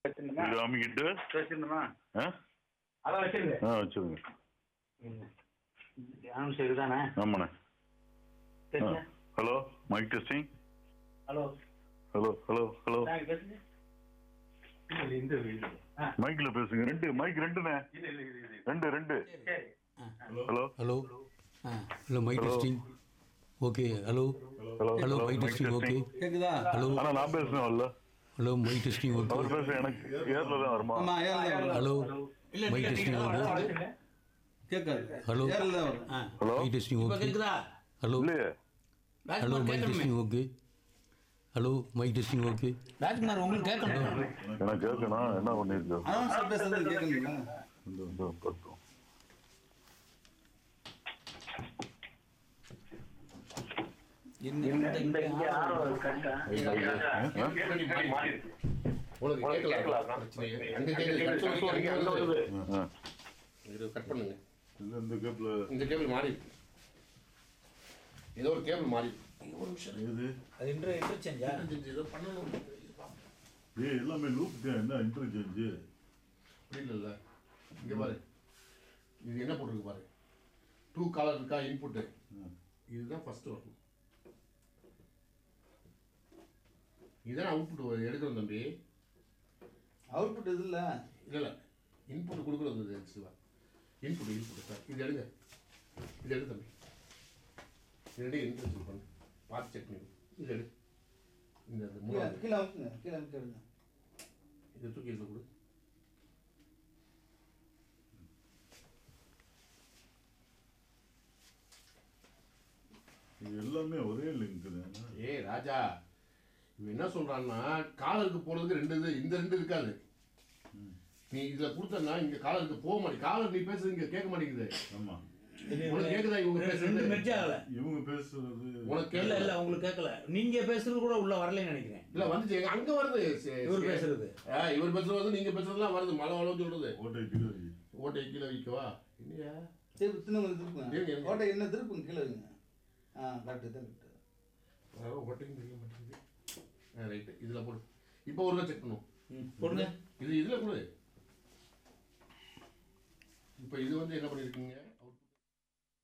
வச்சிருந்தா இது அமைக்கிட்டு வச்சிருந்தோமா ஆ அதான் வச்சிருங்க ஆ வச்சுருங்க ஆமாம் சரி தானே ஆமாண்ணே பேசுங்க hello mic testing hello hello hello hello நாங்கள் பேசுங்க இல்லை இந்த வீடு ஆ மைக்கில் பேசுங்க ரெண்டு மைக் ரெண்டுண்ணே இல்லை இல்லை இல்லை இல்லை ரெண்டு ரெண்டு சரி ஹலோ ஹலோ ஆ hello mic Hello. Testing okay hello hello hello mic testing okay கேக்குதா ஹலோ ஆனா நான் பேசுனேன்ல ஹலோ மைக் டெஸ்டிங் ஓகே அவர் பேச எனக்கு ஏர்ல தான் வருமா ஆமா ஏர்ல தான் வரும் ஹலோ இல்லை மைக் டெஸ்டிங் ஓகே வச்சுங்க கேட்காது ஹலோ ஏர்ல தான் வரும் ஹலோ மைக் டெஸ்டிங் இப்போ ஓகே கேக்குதா ஹலோ இல்லையே ஹலோ ராஜ்குமார் மைக் கேட்கணுமே testing okay hello mic testing okay Rajkumar உங்களுக்கு கேட்கணும் எனக்கு கேட்கணும் என்ன பண்ணிருக்கோம் அதான் சார் பேசுறது கேட்கலீங்களா இந்த இந்த பக்கம் இந்த இந்த இங்கே ஆர்வம் கரெக்டா உனக்கு கேட்கல பிரச்சனை இல்லை. அங்க கேட்குது கட் சொல்லி அங்க வருது ஆ. இது கட் பண்ணுங்க இல்ல இந்த கேப்ல இந்த கேபிள் மாறி இருக்கு. ஏதோ ஒரு கேபிள் மாறி இருக்கு. ஒரு நிமிஷம் இது அது இன்டர் இன்டர்சேஞ்சா இரு. ஏதோ பண்ணணும் ஏய் எல்லாமே லூப் தான் என்ன இன்டர்சேஞ்ச் அப்படி இல்லைல்ல இங்க பாரு இது என்ன போட்டிருக்கு பாரு டூ காலர் இருக்கா இன்புட்டு இதுதான் ஃபர்ஸ்ட் வரணும் இதுதான் அவுட்புட் எடுக்கணும் தம்பி அவுட்புட் இது இல்ல இல்லை இல்லை இன்புட் கொடுக்குறது இது ஆக்சுவலாக இன்புட் இன்புட் சார் இது எடுங்க இது எடு தம்பி இது எடு இன்ட்ரெஸ்ட் பண்ணு பார்த்து செக் பண்ணி இது எடு இந்த இது கீழே மூணாவது கீழே அமுக்குங்க கீழே அமுக்கி எடுங்க இதை தூக்கி இதில் கொடு இது எல்லாமே ஒரே லிங்க் தான் ஏய் ராஜா இவன் என்ன சொல்றான்னா காலருக்கு போறதுக்கு ரெண்டு இது இந்த ரெண்டு இருக்காது நீ இதுல கொடுத்தனா இங்க காலருக்கு போக மாட்டேங்குது காலர் நீ பேசுறது இங்க கேட்க மாட்டேங்குது ஆமா உனக்கு கேக்குதா இவங்க ரெண்டு பேசுறது மெர்ஜ் ஆகல இவங்க பேசுறது உனக்கு இல்ல கேட்கல இல்ல உங்களுக்கு கேட்கல நீங்க பேசுறது கூட உள்ள வரலைன்னு நினைக்கிறேன் இல்ல வந்துச்சு அங்க வருது சே- இவர் சே- பேசுறது. ஆ, இவர் பேசுறது வந்து நீங்க பேசுறதுலாம் வருது மழை வளம் சொல்றது ஓட்டை கிலோரி ஓட்டை கீழே வைக்கவா இல்லையா சரி திரும்ப கொஞ்சம் இருங்க, திருப்புங்க இருங்க. கோட்டை என்ன திருப்புங்க கீழே வைங்க ஆ கரெக்டு தான் கரெக்டு அதாவது ஓட்டையும் தெரிய மாட்டேங்குது ஆ ரைட்டு இதுல போடு இப்போ ஒரு செக் பண்ணும் ம், போடுங்க இது இதுல கொடு இப்போ இது வந்து என்ன பண்ணிருக்கீங்க